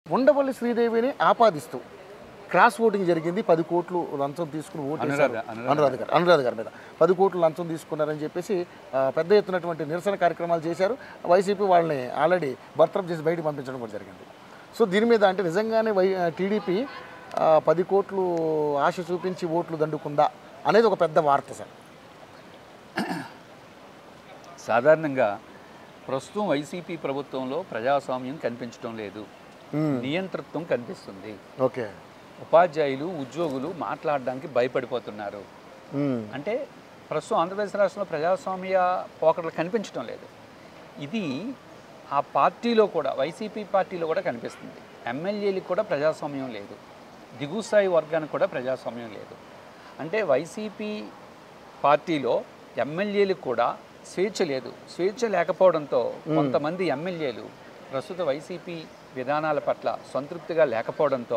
ఉండవల్లి శ్రీదేవిని ఆపాదిస్తూ cross voting జరిగింది పది కోట్లు లంచం తీసుకుని ఓటు వేశారు. అనురాధ, అనురాధ. అనురాధ గారు అనురాధ గారి మీద పది కోట్లు లంచం తీసుకున్నారని చెప్పేసి ఆ, పెద్ద ఎత్తునటువంటి నిరసన కార్యక్రమాలు చేశారు వైసీపీ వాళ్ళని ఆల్రెడీ బర్తరఫ్ చేసి బయటికి పంపించడం కూడా జరిగింది సో దీని మీద అంటే నిజంగానే వై టీడీపీ పది కోట్లు ఆశ చూపించి ఓట్లు దండుకుందా అనేది ఒక పెద్ద వార్త సార్ సాధారణంగా ప్రస్తుతం వైసీపీ ప్రభుత్వంలో ప్రజాస్వామ్యం కనిపించడం లేదు నియంతృత్వం కనిపిస్తుంది ఓకే ఉపాధ్యాయులు ఉద్యోగులు మాట్లాడడానికి భయపడిపోతున్నారు అంటే ప్రస్తుతం ఆంధ్రప్రదేశ్ రాష్ట్రంలో ప్రజాస్వామ్య పోకడలు కనిపించడం లేదు ఇది ఆ పార్టీలో కూడా వైసీపీ పార్టీలో కూడా కనిపిస్తుంది ఎమ్మెల్యేలకు కూడా ప్రజాస్వామ్యం లేదు దిగువ స్థాయి వర్గానికి కూడా ప్రజాస్వామ్యం లేదు అంటే వైసీపీ పార్టీలో ఎమ్మెల్యేలకు కూడా స్వేచ్ఛ లేదు స్వేచ్ఛ లేకపోవడంతో కొంతమంది ఎమ్మెల్యేలు ప్రస్తుత వైసీపీ విధానాల పట్ల సంతృప్తిగా లేకపోవడంతో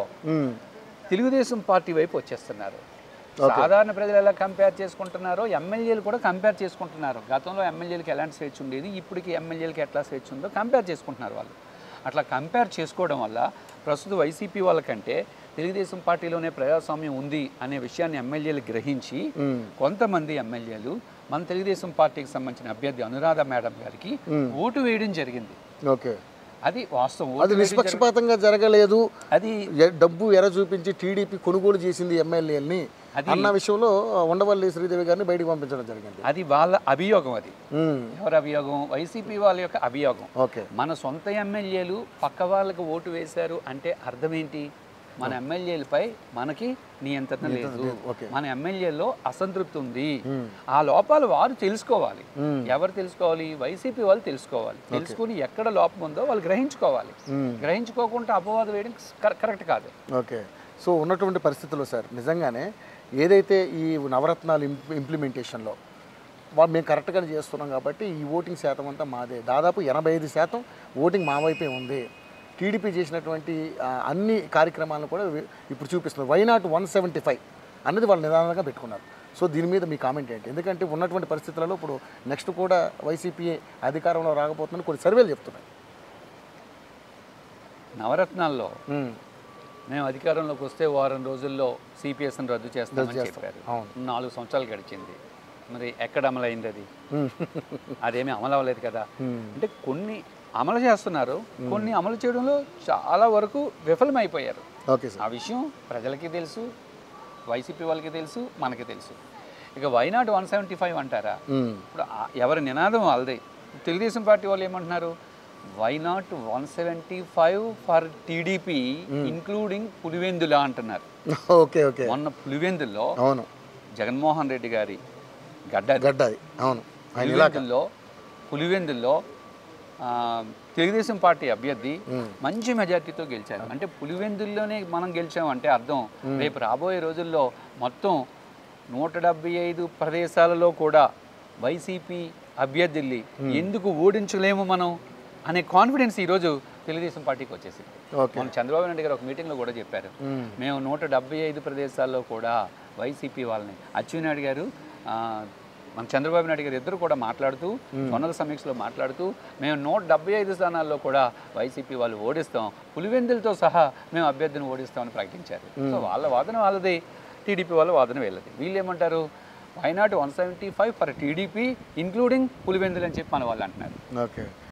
తెలుగుదేశం పార్టీ వైపు వచ్చేస్తున్నారు సాధారణ ప్రజలు ఎలా కంపేర్ చేసుకుంటున్నారో ఎమ్మెల్యేలు కూడా కంపేర్ చేసుకుంటున్నారు గతంలో ఎమ్మెల్యేలకు ఎలాంటి స్వేచ్ఛ ఉండేది ఇప్పటికి ఎమ్మెల్యేలకు ఎట్లా స్వేచ్ఛ ఉందో కంపేర్ చేసుకుంటున్నారు వాళ్ళు అట్లా కంపేర్ చేసుకోవడం వల్ల ప్రస్తుత వైసీపీ వాళ్ళకంటే తెలుగుదేశం పార్టీలోనే ప్రజాస్వామ్యం ఉంది అనే విషయాన్ని ఎమ్మెల్యేలు గ్రహించి కొంతమంది ఎమ్మెల్యేలు మన తెలుగుదేశం పార్టీకి సంబంధించిన అభ్యర్థి అనురాధ మేడం గారికి ఓటు వేయడం జరిగింది ఓకే అది వాస్తవం ఓటు అది వేయడం నిష్పక్షపాతంగా జరగలేదు అది ఎ- డబ్బు ఎర చూపించి టీడీపీ కొనుగోలు చేసింది ఎమ్మెల్యేలని అన్న విషయంలో ఉండవల్లి శ్రీదేవి గారిని బయటికి పంపించడం జరిగింది అది వాళ్ళ అభియోగం అది మ్మ్. ఎవరి అభియోగం వైసీపీ వాళ్ళ యొక్క అభియోగం ఓకే మన సొంత ఎమ్మెల్యేలు పక్క వాళ్ళకి ఓటు వేశారు అంటే అర్థం ఏంటి మన ఎమ్మెల్యేలపై మనకి నియంత్రణ లేదు ఓకే. మన ఎమ్మెల్యేలో అసంతృప్తి ఉంది ఆ లోపాలు వారు తెలుసుకోవాలి ఎవరు తెలుసుకోవాలి వైసీపీ వాళ్ళు తెలుసుకోవాలి తెలుసుకుని ఎక్కడ లోపం ఉందో వాళ్ళు గ్రహించుకోవాలి గ్రహించుకోకుండా అపవాదం వేయడం కర- కరెక్ట్ కాదు ఓకే సో ఉన్నటువంటి పరిస్థితుల్లో సార్ నిజంగానే ఏదైతే ఈ నవరత్నాలు ఇంప్ ఇంప్లిమెంటేషన్లో వా- మేము కరెక్ట్గానే చేస్తున్నాం కాబట్టి ఈ ఓటింగ్ శాతం అంతా మాదే దాదాపు ఎనభై ఐదు శాతం ఓటింగ్ మా వైపే ఉంది టీడీపీ చేసినటువంటి ఆ, అన్ని కార్యక్రమాలను కూడా వి- ఇప్పుడు చూపిస్తున్నారు why not one seventy five అన్నది వాళ్ళు నిదానంగా పెట్టుకున్నారు సో దీని మీద మీ కామెంట్ ఏంటి ఎందుకంటే ఉన్నటువంటి పరిస్థితులలో ఇప్పుడు నెక్స్ట్ కూడా వైసీపీ అధికారంలో రాకపోతుందని కొన్ని సర్వేలు చెప్తున్నాయి నవరత్నాల్లో మ్మ్. మేము అధికారంలోకి వస్తే వారం రోజుల్లో సిపిఎస్ని రద్దు చేస్తామని చెప్పారు అవును. నాలుగు సంవత్సరాలు గడిచింది మరి ఎక్కడ అమలు అయింది అది అదేమీ అమలు అవ్వలేదు కదా అంటే కొన్ని అమలు చేస్తున్నారు కొన్ని అమలు చేయడంలో చాలా వరకు విఫలమైపోయారు ఓకే సార్ ఆ విషయం ప్రజలకి తెలుసు వైసీపీ వాళ్ళకి తెలుసు మనకి తెలుసు ఇక వైనాట్ వన్ సెవెంటీ ఫైవ్ అంటారా మ్మ్. ఇప్పుడు ఆ- ఎవరి నినాదం వాళ్ళదే తెలుగుదేశం పార్టీ వాళ్ళు ఏమంటున్నారు why not one seventy five for TDP including Pulivendula అంటున్నారు ఓకే ఓకే మొన్న పులివెందుల్లో అవును జగన్మోహన్ రెడ్డి గారి గడ్డ అది. గడ్డ అది అవును ఆయన ఇలా పులివెందుల్లో పులివెందుల్లో ఆ, తెలుగుదేశం పార్టీ అభ్యర్థి మంచి మెజార్టీతో గెలిచారు అంటే పులివెందుల్లోనే మనం గెలిచామంటే అర్థం రేపు రాబోయే రోజుల్లో మొత్తం నూట డెబ్బై ఐదు ప్రదేశాలలో కూడా వైసీపీ అభ్యర్థుల్ని ఎందుకు ఓడించలేము మనం అనే కాన్ఫిడెన్స్ ఈరోజు తెలుగుదేశం పార్టీకి వచ్చేసింది ఓకే మన చంద్రబాబు నాయుడు గారు ఒక మీటింగ్లో కూడా చెప్పారు మ్మ్. మేము నూట డెబ్బై ఐదు ప్రదేశాల్లో కూడా వైసీపీ వాళ్ళని అచ్చెన్నాయుడు గారు ఆ, మన చంద్రబాబు నాయుడు గారు ఇద్దరు కూడా మాట్లాడుతూ జొన్నల సమీక్షలో మాట్లాడుతూ మేము నూట డెబ్బై ఐదు స్థానాల్లో కూడా వైసీపీ వాళ్ళు ఓడిస్తాం పులివెందులతో సహా మేము అభ్యర్థిని ఓడిస్తామని ప్రకటించారు సో వాళ్ళ వాదన వాళ్ళది టీడీపీ వాళ్ళ వాదన వీళ్ళది వీళ్ళు ఏమంటారు why not one seventy five for TDP including Pulivendula అని చెప్పి మన వాళ్ళు అంటున్నారు ఓకే